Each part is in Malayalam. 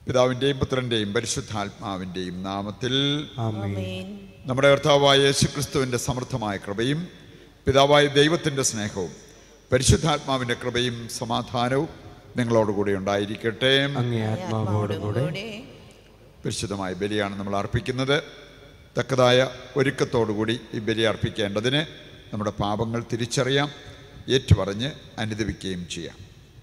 പിതാവിൻ്റെയും പുത്രൻ്റെയും പരിശുദ്ധാത്മാവിൻ്റെയും നാമത്തിൽ ആമേൻ നമ്മുടെ കർത്താവായ യേശുക്രിസ്തുവിൻ്റെ സമൃദ്ധമായ കൃപയും പിതാവായ ദൈവത്തിൻ്റെ സ്നേഹവും പരിശുദ്ധാത്മാവിൻ്റെ കൃപയും സമാധാനവും നിങ്ങളോടുകൂടി ഉണ്ടായിരിക്കട്ടെ അങ്ങേ ആത്മാവോടുകൂടെ പരിശുദ്ധമായ ബലിയാണ് നമ്മൾ അർപ്പിക്കുന്നത് തക്കതായ ഒരുക്കത്തോടുകൂടി ഈ ബലി അർപ്പിക്കേണ്ടതിന് നമ്മുടെ പാപങ്ങൾ തിരിച്ചറിയാം ഏറ്റുപറഞ്ഞ് അനുദവിക്കുകയും ചെയ്യാം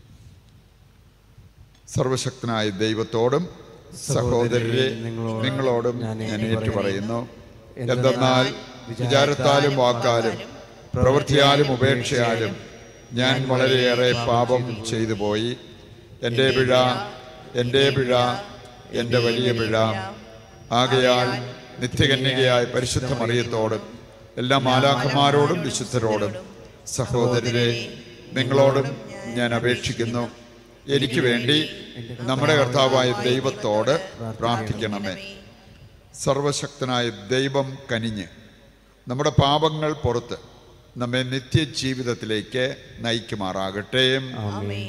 സർവശക്തനായ ദൈവത്തോടും സഹോദരരെ നിങ്ങളോടും ഞാൻ ഏറ്റുപറയുന്നു എന്തെന്നാൽ വിചാരത്താലും വാക്കാലും പ്രവൃത്തിയാലും ഉപേക്ഷയാലും ഞാൻ വളരെയേറെ പാപം ചെയ്തു പോയി എൻ്റെ പിഴ എൻ്റെ പിഴ എൻ്റെ വലിയ പിഴ ആകയാൽ നിത്യകന്യകയായ പരിശുദ്ധ മറിയത്തോടും എല്ലാ മാലാഖമാരോടും വിശുദ്ധരോടും സഹോദരരെ നിങ്ങളോടും ഞാൻ അപേക്ഷിക്കുന്നു എനിക്ക് വേണ്ടി നമ്മുടെ കർത്താവായ ദൈവത്തോട് പ്രാർത്ഥിക്കണമേ സർവശക്തനായ ദൈവം കനിഞ്ഞ് നമ്മുടെ പാപങ്ങൾ പുറത്ത് നമ്മെ നിത്യജീവിതത്തിലേക്ക് നയിക്കുമാറാകട്ടെ ആമേൻ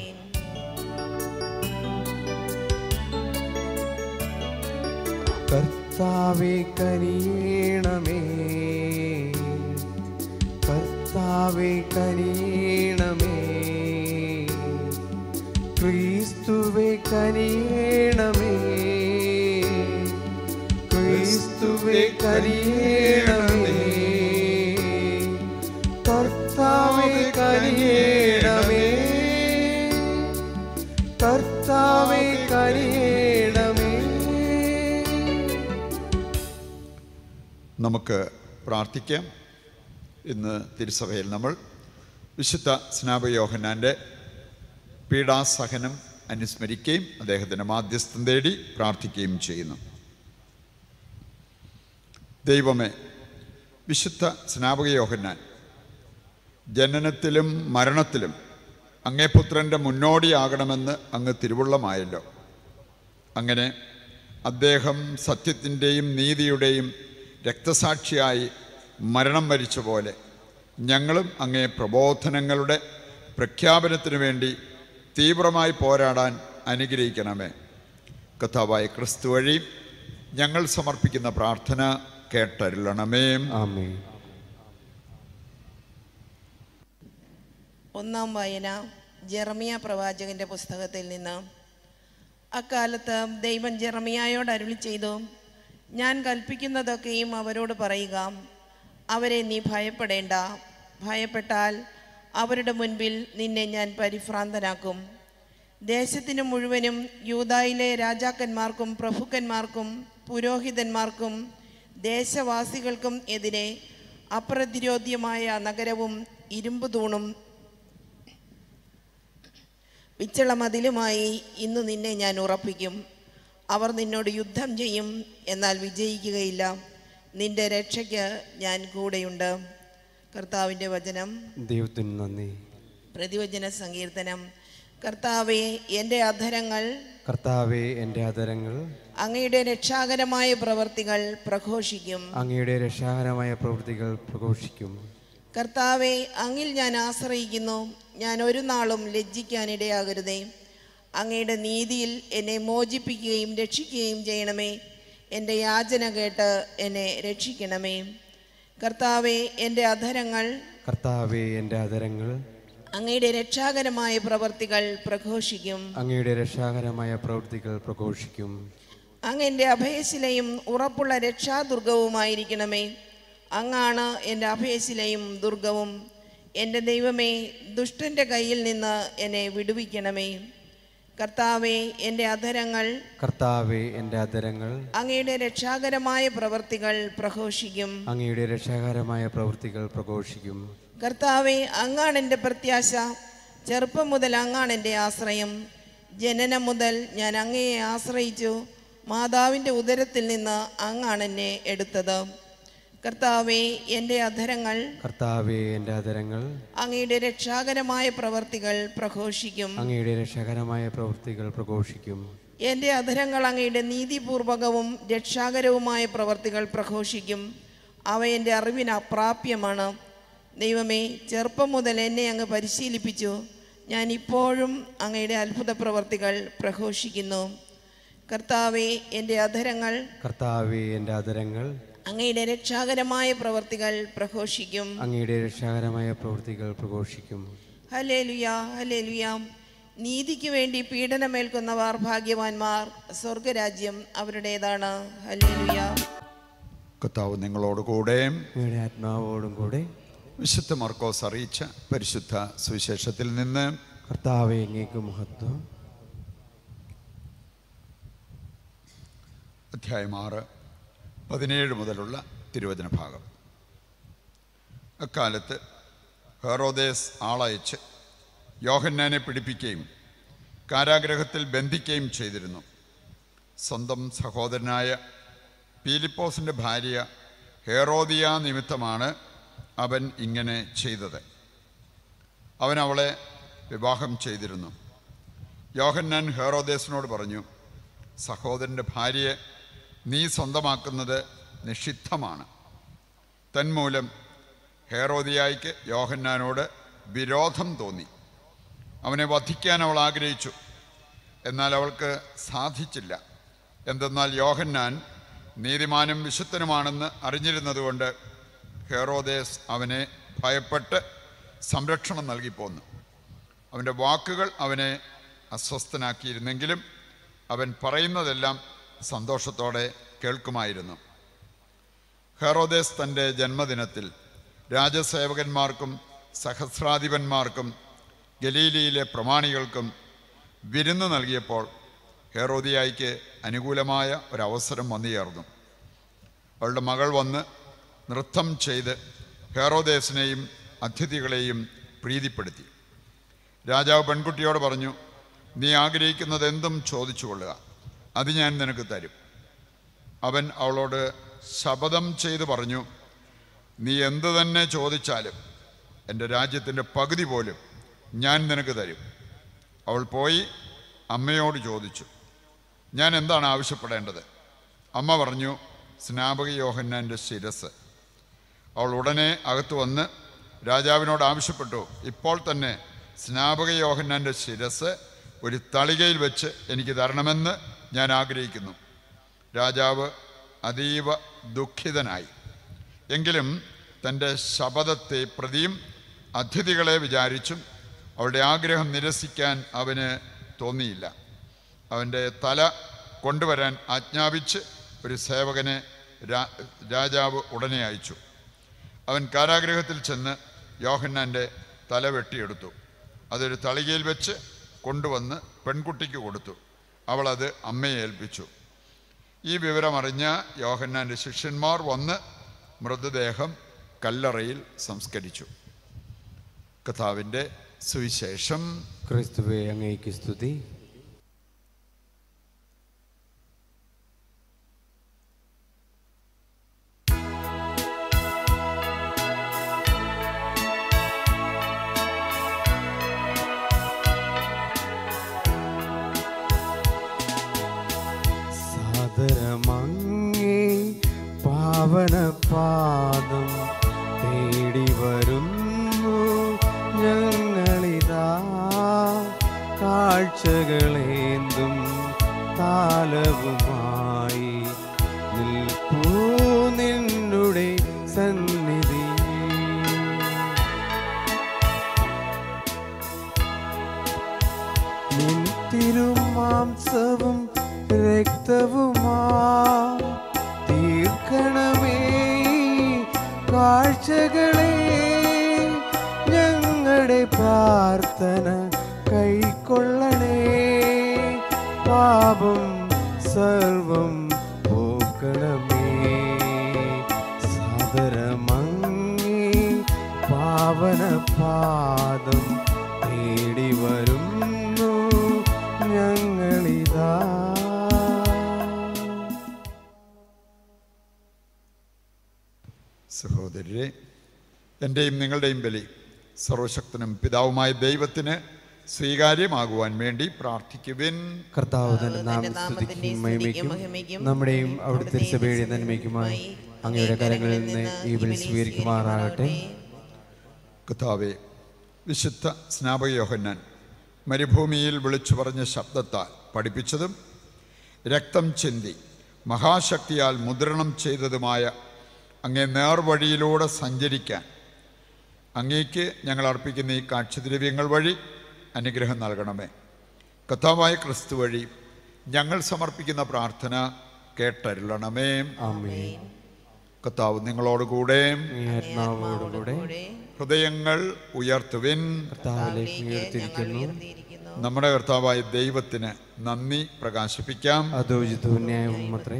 കർത്താവെ കനിയണമേ കർത്താവെ കനിയണമേ ക്രിസ്തുവെ കനിയണമേ ക്രിസ്തുവെ കനിയണമേ കർത്താവെ കനിയണമേ കർത്താവെ കനിയണമേ നമുക്ക് പ്രാർത്ഥിക്കാം ഇന്ന് തിരുസഭയിൽ നമ്മൾ വിശുദ്ധ സ്നാപയോഹനാൻ്റെ പീഡാസഹനം അനുസ്മരിക്കുകയും അദ്ദേഹത്തിൻ്റെ മാധ്യസ്ഥം തേടി പ്രാർത്ഥിക്കുകയും ചെയ്യുന്നു ദൈവമേ വിശുദ്ധ സ്നാപകയോഹന്നാൻ ജനനത്തിലും മരണത്തിലും അങ്ങേ പുത്രൻ്റെ മുന്നോടിയാകണമെന്ന് അങ്ങ് തിരുവുള്ളമായല്ലോ അങ്ങനെ അദ്ദേഹം സത്യത്തിൻ്റെയും നീതിയുടെയും രക്തസാക്ഷിയായി മരണം വരിച്ച പോലെ ഞങ്ങളും അങ്ങേ പ്രബോധനങ്ങളുടെ പ്രഖ്യാപനത്തിനു വേണ്ടി തീവ്രമായി പോരാടാൻ അനുഗ്രഹിക്കണമേ കഥാവായ ക്രിസ്തു വഴി ഞങ്ങൾ സമർപ്പിക്കുന്ന പ്രാർത്ഥന കേട്ടരുളണമേ ആമേൻ ഒന്നാം വായന ജെറമിയ പ്രവാചകന്റെ പുസ്തകത്തിൽ നിന്ന് അക്കാലത്ത് ദൈവം ജെറമിയായോട് അരുളി ചെയ്തു ഞാൻ കൽപ്പിക്കുന്നതൊക്കെയും അവരോട് പറയുക അവരെ നീ ഭയപ്പെടേണ്ട ഭയപ്പെട്ടാൽ അവരുടെ മുൻപിൽ നിന്നെ ഞാൻ പരിഭ്രാന്തനാക്കും ദേശത്തിന് മുഴുവനും യൂതായിലെ രാജാക്കന്മാർക്കും പ്രഭുക്കന്മാർക്കും പുരോഹിതന്മാർക്കും ദേശവാസികൾക്കും എതിരെ അപ്രതിരോധ്യമായ നഗരവും ഇരുമ്പ് തൂണും പിച്ചള മതിലുമായി ഇന്ന് നിന്നെ ഞാൻ ഉറപ്പിക്കും അവർ നിന്നോട് യുദ്ധം ചെയ്യും എന്നാൽ വിജയിക്കുകയില്ല നിന്റെ രക്ഷയ്ക്ക് ഞാൻ കൂടെയുണ്ട് കർത്താവിൻ്റെ വചനം ദൈവത്തിന് നന്ദി പ്രതിവചന സങ്കീർത്തനം കർത്താവെ എൻ്റെ അധരങ്ങൾ കർത്താവെ എൻ്റെ ആദരങ്ങൾ അങ്ങയുടെ രക്ഷാകരമായ പ്രവർത്തികൾ പ്രഘോഷിക്കും അങ്ങയുടെ രക്ഷാകരമായ പ്രവൃത്തികൾ പ്രഘോഷിക്കും കർത്താവെ അങ്ങിൽ ഞാൻ ആശ്രയിക്കുന്നു ഞാൻ ഒരു നാളും ലജ്ജിക്കാനിടയാകരുതേ അങ്ങയുടെ നീതിയിൽ എന്നെ മോചിപ്പിക്കുകയും രക്ഷിക്കുകയും ചെയ്യണമേ എൻ്റെ യാചന കേട്ട് എന്നെ രക്ഷിക്കണമേ കർത്താവെ എൻ്റെ അധരങ്ങൾ കർത്താവെ എൻ്റെ ആദരങ്ങൾ അങ്ങയുടെ രക്ഷാകരമായ പ്രവർത്തികൾ പ്രഘോഷിക്കും അങ്ങയുടെ രക്ഷാകരമായ പ്രവൃത്തികൾ പ്രഘോഷിക്കും അങ്ങ് എൻ്റെ അഭയശിലയും ഉറപ്പുള്ള രക്ഷാദുർഗവുമായിരിക്കണമേ അങ്ങാണ് എൻ്റെ അഭയശിലയും ദുർഗവും എൻ്റെ ദൈവമേ ദുഷ്ടൻ്റെ കയ്യിൽ നിന്ന് എന്നെ വിടുവിക്കണമേ കർത്താവെ എൻ്റെ അധരങ്ങൾ കർത്താവെ എൻ്റെ ആദരങ്ങൾ അങ്ങയുടെ രക്ഷാകരമായ പ്രവർത്തികൾ പ്രഘോഷിക്കും അങ്ങയുടെ രക്ഷാകരമായ പ്രവൃത്തികൾ പ്രഘോഷിക്കും കർത്താവെ അങ്ങാണ് എൻ്റെ പ്രത്യാശ ചെറുപ്പം മുതൽ അങ്ങാണ് എൻ്റെ ആശ്രയം ജനനം മുതൽ ഞാൻ അങ്ങയെ ആശ്രയിച്ചു മാതാവിൻ്റെ ഉദരത്തിൽ നിന്ന് അങ്ങാണ് എന്നെ എടുത്തത് കർത്താവെ എൻ്റെ അധരങ്ങൾ കർത്താവെ എൻ്റെ ആദരങ്ങൾ അങ്ങയുടെ രക്ഷാകരമായ പ്രവർത്തികൾ പ്രഘോഷിക്കും അങ്ങയുടെ രക്ഷാകരമായ പ്രവൃത്തികൾ പ്രഘോഷിക്കും എൻ്റെ അധരങ്ങൾ അങ്ങയുടെ നീതിപൂർവകവും രക്ഷാകരവുമായ പ്രവർത്തികൾ പ്രഘോഷിക്കും അവ എൻ്റെ അറിവിന് അപ്രാപ്യമാണ് ദൈവമേ ചെറുപ്പം മുതൽ എന്നെ അങ്ങ് പരിശീലിപ്പിച്ചു ഞാൻ ഇപ്പോഴും അങ്ങയുടെ അത്ഭുത പ്രവർത്തികൾ പ്രഘോഷിക്കുന്നു കർത്താവെ എൻ്റെ അധരങ്ങൾ കർത്താവെ എൻ്റെ അതരങ്ങൾ അങ്ങയുടെ രക്ഷാകരമായ പ്രവർത്തികൾ പ്രഘോഷിക്കും അങ്ങയുടെ രക്ഷാകരമായ പ്രവൃത്തികൾ പ്രഘോഷിക്കും ഹലേലുയ ഹലേലുയ നീതിക്ക് വേണ്ടി പീഡനമേൽക്കുന്നവർ ഭാഗ്യവാന്മാർ സ്വർഗരാജ്യം അവരുടേതാണ് ഹലേലുയ കർത്താവ് നിങ്ങളോട് കൂടെ അങ്ങയുടെ ആത്മാവോടും കൂടെ വിശുദ്ധ മർക്കോസ് അറിയിച്ച പരിശുദ്ധ സുവിശേഷത്തിൽ നിന്ന് കർത്താവെ അങ്ങേക്ക് മഹത്വം അധ്യായം ആറ് പതിനേഴ് മുതലുള്ള തിരുവചന ഭാഗം അക്കാലത്ത് ഹെറോദേസ് ആളയച്ച് യോഹന്നാനെ പിടിപ്പിക്കുകയും കാരാഗ്രഹത്തിൽ ബന്ധിക്കുകയും ചെയ്തിരുന്നു സ്വന്തം സഹോദരനായ പീലിപ്പോസിൻ്റെ ഭാര്യ ഹെറോദിയ നിമിത്തമാണ് അവൻ ഇങ്ങനെ ചെയ്തത് അവൻ അവളെ വിവാഹം ചെയ്തിരുന്നു യോഹന്നാൻ ഹെറോദേസിനോട് പറഞ്ഞു സഹോദരൻ്റെ ഭാര്യയെ നീ സ്വന്തമാക്കുന്നത് നിഷിദ്ധമാണ് തന്മൂലം ഹേറോദിയായിക്ക് യോഹന്നാനോട് വിരോധം തോന്നി അവനെ വധിക്കാൻ അവൾ ആഗ്രഹിച്ചു എന്നാൽ അവൾക്ക് സാധിച്ചില്ല എന്തെന്നാൽ യോഹന്നാൻ നീതിമാനും വിശുദ്ധനുമാണെന്ന് അറിഞ്ഞിരുന്നതുകൊണ്ട് ഹെറോദേസ് അവനെ ഭയപ്പെട്ട് സംരക്ഷണം നൽകിപ്പോന്നു അവൻ്റെ വാക്കുകൾ അവനെ അസ്വസ്ഥനാക്കിയിരുന്നെങ്കിലും അവൻ പറയുന്നതെല്ലാം സന്തോഷത്തോടെ കേൾക്കുമായിരുന്നു ഹെറോദേസ് തൻ്റെ ജന്മദിനത്തിൽ രാജസേവകന്മാർക്കും സഹസ്രാധിപന്മാർക്കും ഗലീലിയിലെ പ്രമാണികൾക്കും വിരുന്ന് നൽകിയപ്പോൾ ഹെറോദിയായിക്ക് അനുകൂലമായ ഒരവസരം വന്നു ചേർന്നു അവളുടെ മകൾ വന്ന് നൃത്തം ചെയ്ത് ഹെറോദേസിനെയും അതിഥികളെയും പ്രീതിപ്പെടുത്തി രാജാവ് പെൺകുട്ടിയോട് പറഞ്ഞു നീ ആഗ്രഹിക്കുന്നത് എന്തും ചോദിച്ചു കൊള്ളുക അത് ഞാൻ നിനക്ക് തരും അവൻ അവളോട് ശപഥം ചെയ്ത് പറഞ്ഞു നീ എന്തു തന്നെ ചോദിച്ചാലും എൻ്റെ രാജ്യത്തിൻ്റെ പകുതി പോലും ഞാൻ നിനക്ക് തരും അവൾ പോയി അമ്മയോട് ചോദിച്ചു ഞാൻ എന്താണ് ആവശ്യപ്പെടേണ്ടത് അമ്മ പറഞ്ഞു സ്നാപക യോഹന്നാൻ്റെ ശിരസ് അവൾ ഉടനെ അകത്ത് വന്ന് രാജാവിനോട് ആവശ്യപ്പെട്ടു ഇപ്പോൾ തന്നെ സ്നാപക യോഹന്നാൻ്റെ ശിരസ് ഒരു തളികയിൽ വെച്ച് എനിക്ക് തരണമെന്ന് ഞാൻ ആഗ്രഹിക്കുന്നു രാജാവ് അതീവ ദുഃഖിതനായി എങ്കിലും തൻ്റെ ശപഥത്തെ പ്രതിയും അതിഥികളെ വിചാരിച്ചും അവളുടെ ആഗ്രഹം നിരസിക്കാൻ അവന് തോന്നിയില്ല അവൻ്റെ തല കൊണ്ടുവരാൻ ആജ്ഞാപിച്ച് ഒരു സേവകനെ രാ- രാജാവ് ഉടനെ അയച്ചു അവൻ കാരാഗ്രഹത്തിൽ ചെന്ന് യോഹന്നാൻ്റെ തല വെട്ടിയെടുത്തു അതൊരു തളികയിൽ വെച്ച് കൊണ്ടുവന്ന് പെൺകുട്ടിക്ക് കൊടുത്തു അവൾ അത് അമ്മയെ ഏൽപ്പിച്ചു ഈ വിവരമറിഞ്ഞ യോഹന്നാൻ്റെ ശിഷ്യന്മാർ വന്ന് മൃതദേഹം കല്ലറയിൽ സംസ്കരിച്ചു കഥാവിൻ്റെ സുവിശേഷം ക്രിസ്തുവെ അങ്ങേക്ക് സ്തുതി സാദരമങ്ങേ പാവന പാദം തേടി വരുന്നു ഞങ്ങളിതാ കാഴ്ചകളേന്തും താലവുമായി നിൽപ്പൂ നിന്നുടെ സന്നിധി നിൻ തിരുമാംസവും രക്തവുമാ തീർക്കണമേ കാഴ്ചകളെ ഞങ്ങളുടെ പ്രാർത്ഥന കൈക്കൊള്ളണേ പാപം സർവം പോക്കണമേ സാദരമങ്ങി പാവന പാദം തേടി വരുന്നു ഞങ്ങളിതാ സഹോദരരെ എൻ്റെയും നിങ്ങളുടെയും ബലി സർവശക്തനും പിതാവുമായ ദൈവത്തിന് സ്വീകാര്യമാകുവാൻ വേണ്ടി പ്രാർത്ഥിക്കുവിൻ കർത്താവ് തന്റെ തന്റെ നാമം നാമത്തിന്റെ സ്തുതിക്കും സ്തുതിക്കും മഹിമയ്ക്കും മഹിമയ്ക്കും നമ്മുടെയും അവിടുത്തെ അവിടുത്തെ തിരുസഭയുടെ നന്മയ്ക്കുമായി അങ്ങയുടെ കരങ്ങളിൽ നിന്ന് ഈ ബലി സ്വീകരിക്കുമാറാകട്ടെ കഥാവെ വിശുദ്ധ സ്നാപക യോഹന്നാൻ മരുഭൂമിയിൽ വിളിച്ചു പറഞ്ഞ ശബ്ദത്താൽ പഠിപ്പിച്ചതും രക്തം ചിന്തി മഹാശക്തിയാൽ മുദ്രണം ചെയ്തതുമായ അങ്ങേ നേർവഴിയിലൂടെ സഞ്ചരിക്കാൻ അങ്ങേക്ക് ഞങ്ങൾ അർപ്പിക്കുന്ന ഈ കാഴ്ചദ്രവ്യങ്ങൾ വഴി അനുഗ്രഹം നൽകണമേ കഥാവായ ക്രിസ്തു വഴി ഞങ്ങൾ സമർപ്പിക്കുന്ന പ്രാർത്ഥന കേട്ടരുളണമേ ആമേൻ കർത്താവ് നിങ്ങളോടുകൂടെ ഈ ആത്മാവോടുകൂടെ ഹൃദയങ്ങൾ ഉയർത്തുവിൻ കർത്താവിലേക്ക് ഉയർത്തിരിക്കുന്നു ഉയർത്തിയിരിക്കുന്നു നമ്മുടെ കർത്താവായ ദൈവത്തിന് നന്ദി പ്രകാശിപ്പിക്കാം അതോചിതവും ന്യായവും അത്രേ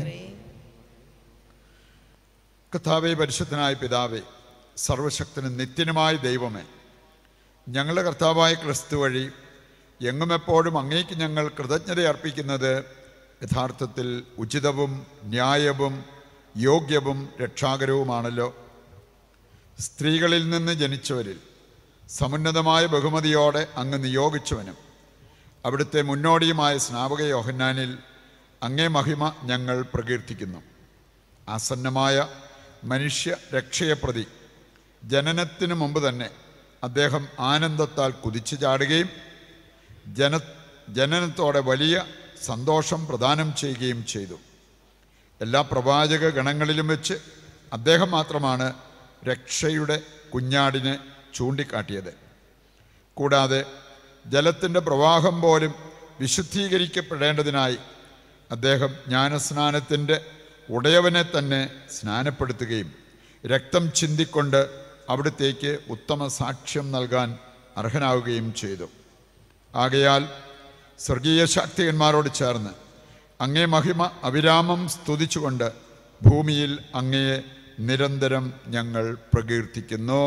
കർത്താവെ പരിശുദ്ധനായ പിതാവേ സർവശക്തനും നിത്യനുമായ ദൈവമേ ഞങ്ങളുടെ കർത്താവായ ക്രിസ്തു വഴി എങ്ങും എപ്പോഴും അങ്ങേക്ക് ഞങ്ങൾ കൃതജ്ഞത അർപ്പിക്കുന്നത് യഥാർത്ഥത്തിൽ ഉചിതവും ന്യായവും യോഗ്യവും രക്ഷാകരവുമാണല്ലോ സ്ത്രീകളിൽ നിന്ന് ജനിച്ചവരിൽ സമുന്നതമായ ബഹുമതിയോടെ അങ്ങ് നിയോഗിച്ചവനും അവിടുത്തെ മുന്നോടിയുമായ സ്നാപക യോഹന്നാനിൽ അങ്ങേ മഹിമ ഞങ്ങൾ പ്രകീർത്തിക്കുന്നു ആസന്നമായ മനുഷ്യ രക്ഷയെ പ്രതി ജനനത്തിന് മുമ്പ് തന്നെ അദ്ദേഹം ആനന്ദത്താൽ കുതിച്ചു ചാടുകയും ജന ജനനത്തോടെ വലിയ സന്തോഷം പ്രദാനം ചെയ്യുകയും ചെയ്തു എല്ലാ പ്രവാചക ഗണങ്ങളിലും വെച്ച് അദ്ദേഹം മാത്രമാണ് രക്ഷയുടെ കുഞ്ഞാടിനെ ചൂണ്ടിക്കാട്ടിയത് കൂടാതെ ജലത്തിൻ്റെ പ്രവാഹം പോലും വിശുദ്ധീകരിക്കപ്പെടേണ്ടതിനായി അദ്ദേഹം ജ്ഞാനസ്നാനത്തിൻ്റെ ഉടയവനെ തന്നെ സ്നാനപ്പെടുത്തുകയും രക്തം ചിന്തിക്കൊണ്ട് അവിടത്തേക്ക് ഉത്തമ സാക്ഷ്യം നൽകാൻ അർഹനാവുകയും ചെയ്തു ആകയാൽ സ്വർഗീയ ശാക്തികന്മാരോട് ചേർന്ന് അങ്ങേ മഹിമ അവിരാമം സ്തുതിച്ചുകൊണ്ട് ഭൂമിയിൽ അങ്ങയെ നിരന്തരം ഞങ്ങൾ പ്രകീർത്തിക്കുന്നു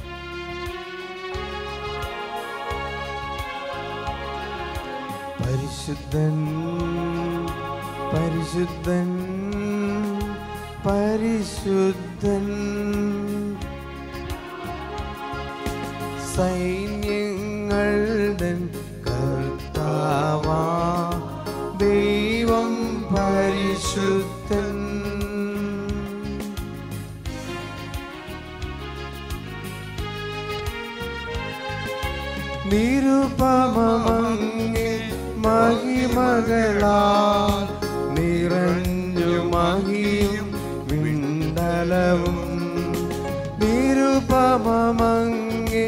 പരിശുദ്ധൻ പരിശുദ്ധൻ പരിശുദ്ധൻ സൈന്യങ്ങളുടെ കർത്താവാ ദൈവം പരിശുദ്ധൻ നിരുപമങ്ങെ മഹിമകളാൽ നിറഞ്ഞു മഹിയും വിണ്ടലവും നിരുപമങ്ങെ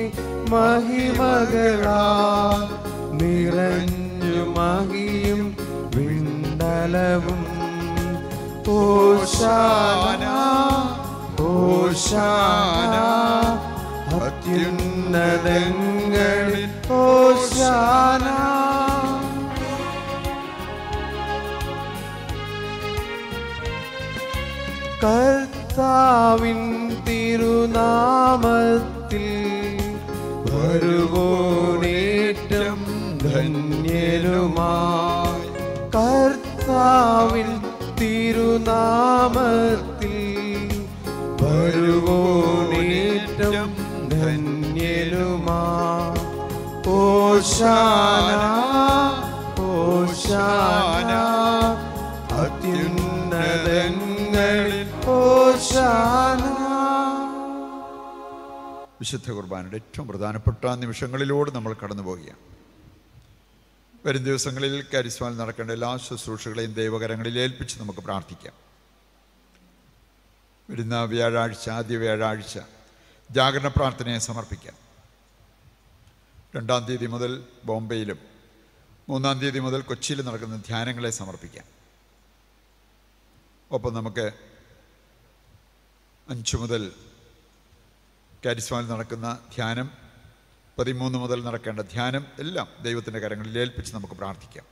മഹിമകളാൽ നിറഞ്ഞു മഹിയും വിണ്ടലവും ഓശാന ഓശാന അത്യുന്നതങ്ങളിൽ ഓശാന കർത്താവിൻ തിരുനാമത്തിൽ വരുവോനേറ്റം ധന്യരുമായി കർത്താവിൻ തിരുനാമത്തിൽ വരുവോനേറ്റം ധന്യരുമാ ഓശാന ഓശാന അത്യുന്നതങ്ങളിൽ ഓശാന വിശുദ്ധ കുർബാനയുടെ ഏറ്റവും പ്രധാനപ്പെട്ട നിമിഷങ്ങളിലൂടെ നമ്മൾ കടന്നു പോവുകയാണ് വരും ദിവസങ്ങളിൽ കരിസ്വാൽ നടക്കേണ്ട എല്ലാ ശുശ്രൂഷകളെയും ദൈവകരങ്ങളിൽ ഏൽപ്പിച്ച് നമുക്ക് പ്രാർത്ഥിക്കാം വരുന്ന വ്യാഴാഴ്ച ആദ്യ വ്യാഴാഴ്ച ജാഗരണ പ്രാർത്ഥനയെ സമർപ്പിക്കാം രണ്ടാം തീയതി മുതൽ ബോംബെയിലും മൂന്നാം തീയതി മുതൽ കൊച്ചിയിൽ നടക്കുന്ന ധ്യാനങ്ങളെ സമർപ്പിക്കാം ഒപ്പം നമുക്ക് അഞ്ച് മുതൽ കാരിസ്വാനിൽ നടക്കുന്ന ധ്യാനം പതിമൂന്ന് മുതൽ നടക്കേണ്ട ധ്യാനം എല്ലാം ദൈവത്തിൻ്റെ കരങ്ങളിൽ ഏൽപ്പിച്ച് നമുക്ക് പ്രാർത്ഥിക്കാം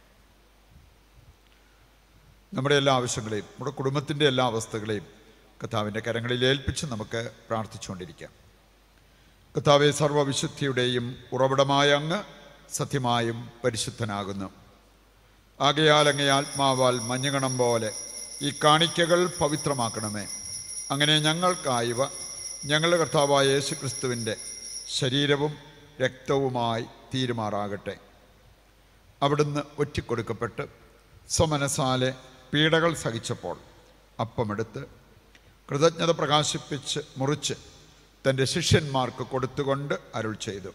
നമ്മുടെ എല്ലാ ആവശ്യങ്ങളെയും നമ്മുടെ കുടുംബത്തിൻ്റെ എല്ലാ അവസ്ഥകളെയും കർത്താവിൻ്റെ കരങ്ങളിൽ ഏൽപ്പിച്ച് നമുക്ക് പ്രാർത്ഥിച്ചുകൊണ്ടിരിക്കാം കർത്താവെ സർവവിശുദ്ധിയുടെയും ഉറവിടമായ അങ്ങ് സത്യമായും പരിശുദ്ധനാകുന്നു ആകയാൽ അങ്ങേ ആത്മാവാൽ മഞ്ഞുകണം പോലെ ഈ കാണിക്കകൾ പവിത്രമാക്കണമേ അങ്ങനെ ഞങ്ങൾക്കായവ ഞങ്ങളുടെ കർത്താവായ യേശു ക്രിസ്തുവിൻ്റെ ശരീരവും രക്തവുമായി തീരുമാറാകട്ടെ അവിടുന്ന് ഒറ്റിക്കൊടുക്കപ്പെട്ട് സ്വമനസാലെ പീഡകൾ സഹിച്ചപ്പോൾ അപ്പമെടുത്ത് കൃതജ്ഞത പ്രകാശിപ്പിച്ച് മുറിച്ച് തൻ്റെ ശിഷ്യന്മാർക്ക് കൊടുത്തുകൊണ്ട് അരുൾ ചെയ്തു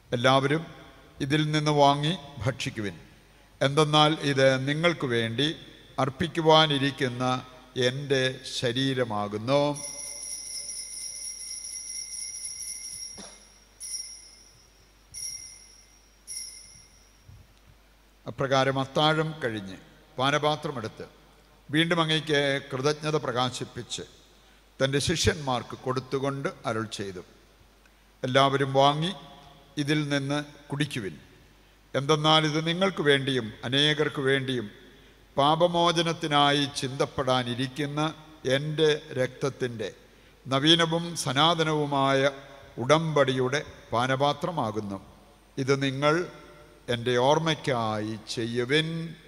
എല്ലാവരും ഇതിൽ നിന്ന് വാങ്ങി ഭക്ഷിക്കുവിൻ എന്തെന്നാൽ ഇത് നിങ്ങൾക്ക് വേണ്ടി അർപ്പിക്കുവാനിരിക്കുന്ന എൻ്റെ ശരീരമാകുന്നു അപ്രകാരം അത്താഴം കഴിഞ്ഞ് പാനപാത്രമെടുത്ത് വീണ്ടും അങ്ങയ്ക്ക് കൃതജ്ഞത പ്രകാശിപ്പിച്ച് തൻ്റെ ശിഷ്യന്മാർക്ക് കൊടുത്തുകൊണ്ട് അരുൾ ചെയ്തു എല്ലാവരും വാങ്ങി ഇതിൽ നിന്ന് കുടിക്കുവിൻ എന്തെന്നാൽ ഇത് നിങ്ങൾക്ക് വേണ്ടിയും അനേകർക്ക് വേണ്ടിയും പാപമോചനത്തിനായി ചിന്തപ്പെടാനിരിക്കുന്ന എൻ്റെ രക്തത്തിൻ്റെ നവീനവും സനാതനവുമായ ഉടമ്പടിയുടെ പാനപാത്രമാകുന്നു ഇത് നിങ്ങൾ എൻ്റെ ഓർമ്മയ്ക്കായി ചെയ്യുവിൻ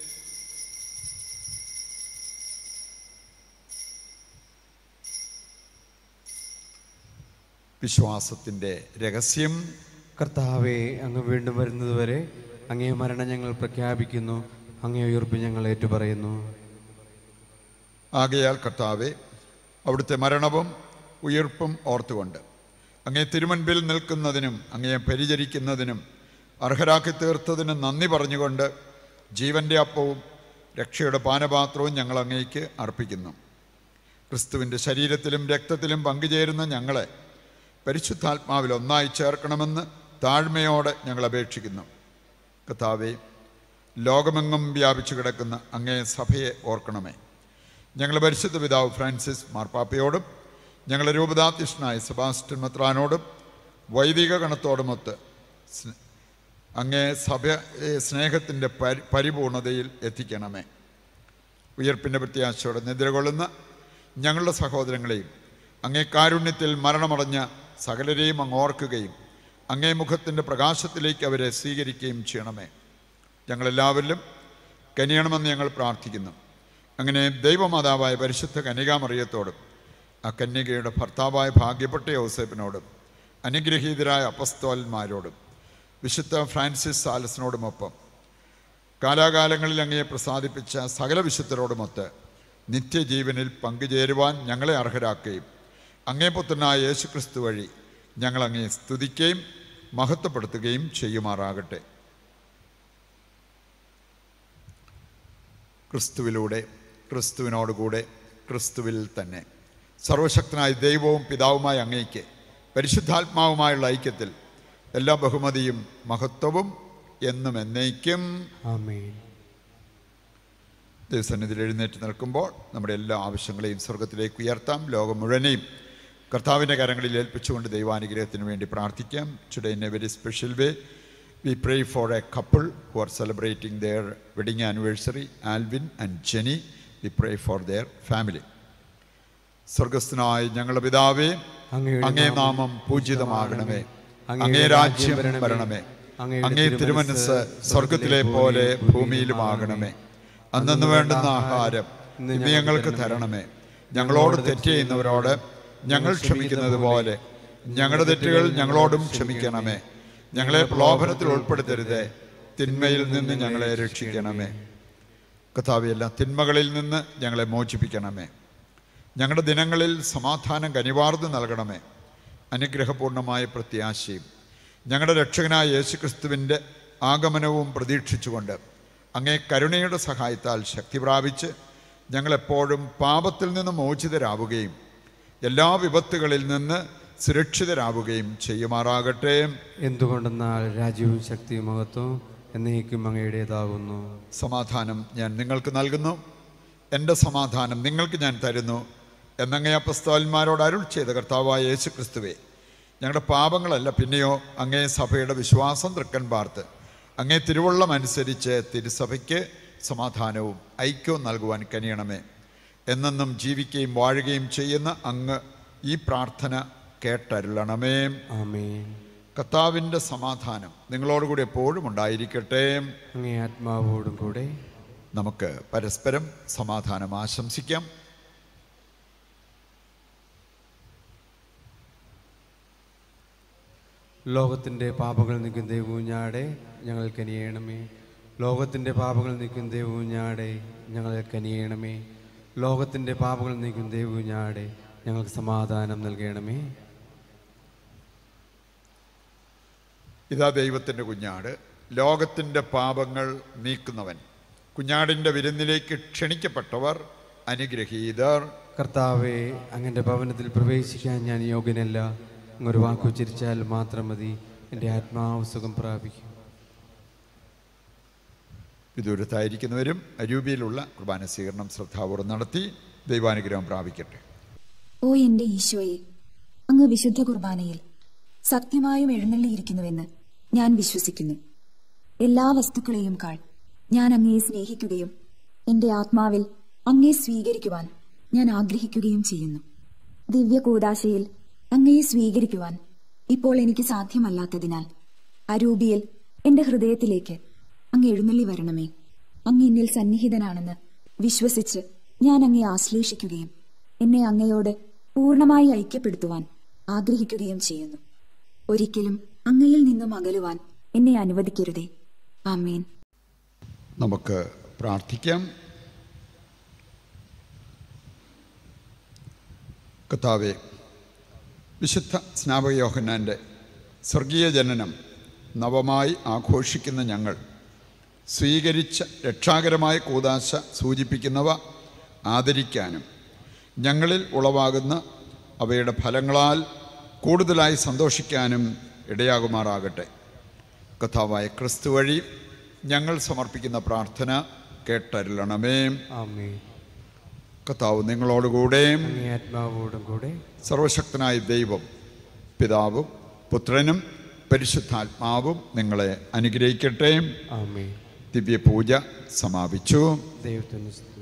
വിശ്വാസത്തിൻ്റെ രഹസ്യം കർത്താവെ അങ്ങ് വീണ്ടും വരുന്നതുവരെ അങ്ങേ മരണം ഞങ്ങൾ പ്രഖ്യാപിക്കുന്നു അങ്ങേ ഉയർപ്പ് ഞങ്ങൾ ഏറ്റുപറയുന്നു ആകയാൽ കർത്താവെ അവിടുത്തെ മരണവും ഉയിർപ്പും ഓർത്തുകൊണ്ട് അങ്ങേ തിരുമുൻപിൽ നിൽക്കുന്നതിനും അങ്ങയെ പരിചരിക്കുന്നതിനും അർഹരാക്കി തീർത്തതിനും നന്ദി പറഞ്ഞുകൊണ്ട് ജീവൻ്റെ അപ്പവും രക്ഷയുടെ പാനപാത്രവും ഞങ്ങൾ അങ്ങേക്ക് അർപ്പിക്കുന്നു ക്രിസ്തുവിൻ്റെ ശരീരത്തിലും രക്തത്തിലും പങ്കുചേരുന്ന ഞങ്ങളെ പരിശുദ്ധാത്മാവിൽ ഒന്നായി ചേർക്കണമെന്ന് താഴ്മയോടെ ഞങ്ങൾ അപേക്ഷിക്കുന്നു കർത്താവെ ലോകമെങ്ങും വ്യാപിച്ചു കിടക്കുന്ന അങ്ങേ സഭയെ ഓർക്കണമേ ഞങ്ങളുടെ പരിശുദ്ധ പിതാവ് ഫ്രാൻസിസ് മാർപ്പാപ്പയോടും ഞങ്ങളുടെ രൂപതാധ്യക്ഷനായ സെബാസ്റ്റ്യൻ മെത്രാനോടും വൈദിക ഗണത്തോടുമൊത്ത് സ്ന- അങ്ങേ സഭ സ്നേഹത്തിൻ്റെ പരി പരിപൂർണതയിൽ എത്തിക്കണമേ ഉയർപ്പിൻ്റെ പ്രത്യാശയോടെ നിദ്രകൊള്ളുന്ന ഞങ്ങളുടെ സഹോദരങ്ങളെയും അങ്ങേ കാരുണ്യത്തിൽ മരണമടഞ്ഞ സകലരെയും അങ്ങ് ഓർക്കുകയും അങ്ങേ മുഖത്തിൻ്റെ പ്രകാശത്തിലേക്ക് അവരെ സ്വീകരിക്കുകയും ചെയ്യണമേ ഞങ്ങളെല്ലാവരിലും കനിയണമെന്ന് ഞങ്ങൾ പ്രാർത്ഥിക്കുന്നു അങ്ങനെ ദൈവമാതാവായ പരിശുദ്ധ കന്യകാമറിയത്തോടും ആ കന്യകയുടെ ഭർത്താവായ ഭാഗ്യപ്പെട്ട യോസേപ്പിനോടും അനുഗ്രഹീതരായ അപ്പസ്തോലന്മാരോടും വിശുദ്ധ ഫ്രാൻസിസ് സാലസിനോടുമൊപ്പം കാലാകാലങ്ങളിൽ അങ്ങയെ പ്രസാദിപ്പിച്ച സകല വിശുദ്ധരോടുമൊത്ത് നിത്യജീവനിൽ പങ്കുചേരുവാൻ ഞങ്ങളെ അർഹരാക്കുകയും അങ്ങേ പുത്രനായ യേശു ക്രിസ്തു വഴി ഞങ്ങൾ അങ്ങയെ സ്തുതിക്കുകയും മഹത്വപ്പെടുത്തുകയും ചെയ്യുമാറാകട്ടെ ക്രിസ്തുവിലൂടെ ക്രിസ്തുവിനോടുകൂടെ ക്രിസ്തുവിൽ തന്നെ സർവശക്തനായ ദൈവവും പിതാവുമായ അങ്ങയ്ക്ക് പരിശുദ്ധാത്മാവുമായുള്ള ഐക്യത്തിൽ എല്ലാ ബഹുമതിയും മഹത്വവും എന്നും എന്നേക്കും ആമേൻ ദൈവസന്നിധിയിൽ എഴുന്നേറ്റ് നിൽക്കുമ്പോൾ നമ്മുടെ എല്ലാ ആവശ്യങ്ങളെയും സ്വർഗത്തിലേക്ക് ഉയർത്താം ലോകം മുഴുവനെയും കർത്താവിൻ്റെ കരങ്ങളിൽ ഏൽപ്പിച്ചുകൊണ്ട് ദൈവാനുഗ്രഹത്തിന് വേണ്ടി പ്രാർത്ഥിക്കാം today in a very special way we pray for a couple who are celebrating their wedding anniversary Alvin and Jenny we pray for their family സ്വർഗസ്ഥനായ ഞങ്ങളുടെ പിതാവേ അങ്ങയുടെ അങ്ങേ നാമം നാമം പൂജിതമാകണമേ അങ്ങയുടെ അങ്ങേ രാജ്യം രാജ്യം വരണമേ അങ്ങയുടെ അങ്ങേ തിരുമനസ് സ്വർഗത്തിലെ പോലെ ഭൂമിയിലുമാകണമേ അന്നു വേണ്ടുന്ന ആഹാരം ഇന്ന് ഞങ്ങൾക്ക് തരണമേ ഞങ്ങളോട് തെറ്റ് ചെയ്യുന്നവരോട് ഞങ്ങൾ ക്ഷമിക്കുന്നത് പോലെ ഞങ്ങളുടെ തെറ്റുകൾ ഞങ്ങളോടും ക്ഷമിക്കണമേ ഞങ്ങളെ പ്രലോഭനത്തിൽ ഉൾപ്പെടുത്തരുതേ തിന്മയിൽ നിന്ന് ഞങ്ങളെ രക്ഷിക്കണമേ കഥാവി എല്ലാ തിന്മകളിൽ നിന്ന് ഞങ്ങളെ മോചിപ്പിക്കണമേ ഞങ്ങളുടെ ദിനങ്ങളിൽ സമാധാനം കനിവാർന്ന് നൽകണമേ അനുഗ്രഹപൂർണമായ പ്രത്യാശയും ഞങ്ങളുടെ രക്ഷകനായ യേശുക്രിസ്തുവിൻ്റെ ആഗമനവും പ്രതീക്ഷിച്ചുകൊണ്ട് അങ്ങേ കരുണയുടെ സഹായത്താൽ ശക്തി പ്രാപിച്ച് ഞങ്ങളെപ്പോഴും പാപത്തിൽ നിന്ന് മോചിതരാവുകയും എല്ലാ വിപത്തുകളിൽ നിന്ന് സുരക്ഷിതരാവുകയും ചെയ്യുമാറാകട്ടെ എന്തുകൊണ്ടെന്നാൽ രാജ്യവും ശക്തിയും മഹത്വവും എന്നേക്കും അങ്ങയുടേതാകുന്നു സമാധാനം ഞാൻ നിങ്ങൾക്ക് നൽകുന്നു എൻ്റെ സമാധാനം നിങ്ങൾക്ക് ഞാൻ തരുന്നു എന്നങ്ങേ അപ്പസ്തോലന്മാരോട് അരുൾ ചെയ്ത കർത്താവായ യേശു ക്രിസ്തുവേ ഞങ്ങളുടെ പാപങ്ങളല്ല പിന്നെയോ അങ്ങേ സഭയുടെ വിശ്വാസം തൃക്കൻ പാർത്ത് അങ്ങേ തിരുവള്ളം അനുസരിച്ച് തിരുസഭയ്ക്ക് സമാധാനവും ഐക്യവും നൽകുവാൻ കനിയണമേ എന്നെന്നും ജീവിക്കുകയും വാഴുകയും ചെയ്യുന്ന അങ്ങ് ഈ പ്രാർത്ഥന കേട്ടരുളണമേ ആമേൻ കർത്താവിൻ്റെ സമാധാനം നിങ്ങളോടുകൂടി എപ്പോഴും ഉണ്ടായിരിക്കട്ടെ അങ്ങേ ആത്മാവോടും കൂടെ നമുക്ക് പരസ്പരം സമാധാനം ആശംസിക്കാം ലോകത്തിൻ്റെ പാപങ്ങൾ നീക്കും ദൈവൂഞ്ഞാടെ ഞങ്ങൾ കനിയണമേ ലോകത്തിൻ്റെ പാപങ്ങൾ നീക്കും ദൈവൂഞ്ഞാടെ ഞങ്ങൾ കനിയണമേ ലോകത്തിൻ്റെ പാപങ്ങൾ നീക്കും ദൈവൂഞ്ഞാടെ ഞങ്ങൾക്ക് സമാധാനം നൽകണമേ ഇതാ ദൈവത്തിൻ്റെ കുഞ്ഞാട് ലോകത്തിൻ്റെ പാപങ്ങൾ നീക്കുന്നവൻ കുഞ്ഞാടിൻ്റെ വിരുന്നിലേക്ക് ക്ഷണിക്കപ്പെട്ടവർ അനുഗ്രഹീതർ കർത്താവെ അങ്ങൻ്റെ ഭവനത്തിൽ പ്രവേശിക്കാൻ ഞാൻ യോഗ്യനല്ല അങ്ങൊരു വാക്കുച്ചരിച്ചാൽ മാത്രം മതി എൻ്റെ ആത്മാവ് സുഖം പ്രാപിക്കും വിദൂരത്തായിരിക്കുന്നവരും അരൂപിയിലുള്ള കുർബാന സ്വീകരണം ശ്രദ്ധാപൂർവ്വം നടത്തി ദൈവാനുഗ്രഹം പ്രാപിക്കട്ടെ ഓ എന്റെ ഈശോയെ അങ്ങ് വിശുദ്ധ കുർബാനയിൽ സത്യമായും എഴുന്നള്ളിയിരിക്കുന്നുവെന്ന് ഞാൻ വിശ്വസിക്കുന്നു എല്ലാ വസ്തുക്കളെയും കാൾ ഞാൻ അങ്ങയെ സ്നേഹിക്കുകയും എന്റെ ആത്മാവിൽ അങ്ങയെ സ്വീകരിക്കുവാൻ ഞാൻ ആഗ്രഹിക്കുകയും ചെയ്യുന്നു ദിവ്യ കൂടാശയിൽ അങ്ങയെ സ്വീകരിക്കുവാൻ ഇപ്പോൾ എനിക്ക് സാധ്യമല്ലാത്തതിനാൽ അരൂപിയിൽ എന്റെ ഹൃദയത്തിലേക്ക് അങ്ങ് എഴുന്നള്ളി വരണമേ അങ്ങ് എന്നിൽ സന്നിഹിതനാണെന്ന് വിശ്വസിച്ച് ഞാൻ അങ്ങയെ ആശ്ലേഷിക്കുകയും എന്നെ അങ്ങയോട് പൂർണ്ണമായി ഐക്യപ്പെടുത്തുവാൻ ആഗ്രഹിക്കുകയും ചെയ്യുന്നു ഒരിക്കലും അങ്ങയിൽ നിന്നും അകലുവാൻ എന്നെ അനുവദിക്കരുതേ ആമേൻ നമുക്ക് പ്രാർത്ഥിക്കാം കർത്താവെ വിശുദ്ധ സ്നാപക യോഹന്നാൻ്റെ സ്വർഗീയ ജനനം നവമായി ആഘോഷിക്കുന്ന ഞങ്ങൾ സ്വീകരിച്ച രക്ഷാകരമായ കൂതാശ സൂചിപ്പിക്കുന്നവ ആദരിക്കാനും ഞങ്ങളിൽ ഉളവാകുന്ന അവയുടെ ഫലങ്ങളാൽ കൂടുതലായി സന്തോഷിക്കാനും ഇടയാകുമാറാകട്ടെ കഥാവായ ക്രിസ്തു വഴി ഞങ്ങൾ സമർപ്പിക്കുന്ന പ്രാർത്ഥന കേട്ടരുളണമേ ആമേ കർത്താവ് നിങ്ങളോടുകൂടെ അങ്ങേ ആത്മാവോടും കൂടെ സർവശക്തനായ ദൈവം പിതാവും പുത്രനും പരിശുദ്ധാത്മാവും നിങ്ങളെ അനുഗ്രഹിക്കട്ടെ ആമേ ദിവ്യപൂജ സമാപിച്ചു ദൈവത്തിന് സ്തുതി.